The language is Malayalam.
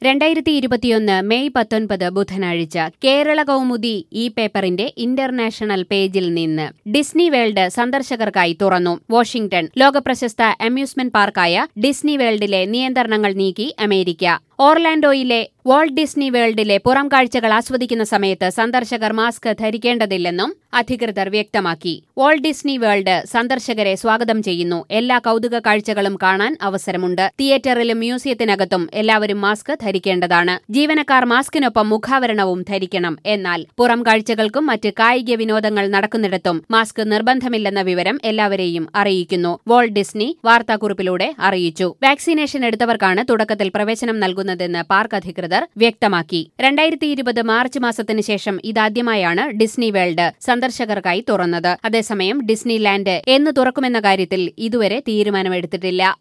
രണ്ടായിരത്തി ഇരുപത്തിയൊന്ന് മെയ് പത്തൊൻപത് ബുധനാഴ്ച കേരള കൗമുദി ഈ പേപ്പറിന്റെ ഇന്റർനാഷണൽ പേജിൽ നിന്ന് ഡിസ്നി വേൾഡ് സന്ദർശകർക്കായി തുറന്നു വാഷിംഗ്ടൺ ലോകപ്രശസ്ത അമ്യൂസ്മെന്റ് പാർക്കായ ഡിസ്നി വേൾഡിലെ നിയന്ത്രണങ്ങൾ നീക്കി അമേരിക്ക ഓർലാൻഡോയിലെ വാൾട്ട് ഡിസ്നി വേൾഡിലെ പുറം കാഴ്ചകൾ ആസ്വദിക്കുന്ന സമയത്ത് സന്ദർശകർ മാസ്ക് ധരിക്കേണ്ടതില്ലെന്നും അധികൃതർ വ്യക്തമാക്കി വാൾട്ട് ഡിസ്നി വേൾഡ് സന്ദർശകരെ സ്വാഗതം ചെയ്യുന്നു എല്ലാ കൗതുക കാഴ്ചകളും കാണാൻ അവസരമുണ്ട് തിയേറ്ററിലും മ്യൂസിയത്തിനകത്തും എല്ലാവരും മാസ്ക് ധരിക്കേണ്ടതാണ് ജീവനക്കാർ മാസ്കിനൊപ്പം മുഖാവരണവും ധരിക്കണം എന്നാൽ പുറം കാഴ്ചകൾക്കും മറ്റ് കായിക വിനോദങ്ങൾ നടക്കുന്നിടത്തും മാസ്ക് നിർബന്ധമില്ലെന്ന വിവരം എല്ലാവരെയും അറിയിക്കുന്നു വാൾട്ട് ഡിസ്നി വാർത്താക്കുറിപ്പിലൂടെ അറിയിച്ചു വാക്സിനേഷൻ എടുത്തവർക്കാണ് തുടക്കത്തിൽ പ്രവേശനം നൽകുന്നതെന്ന് പാർക്ക് അധികൃതർ വ്യക്തമാക്കി രണ്ടായിരത്തി ഇരുപത് മാർച്ച് മാസത്തിന് ശേഷം ഇതാദ്യമായാണ് ഡിസ്നി വേൾഡ് സന്ദർശകർക്കായി തുറന്നത് അതേസമയം ഡിസ്നി ലാൻഡ് എന്ന് തുറക്കുമെന്ന കാര്യത്തിൽ ഇതുവരെ തീരുമാനമെടുത്തിട്ടില്ല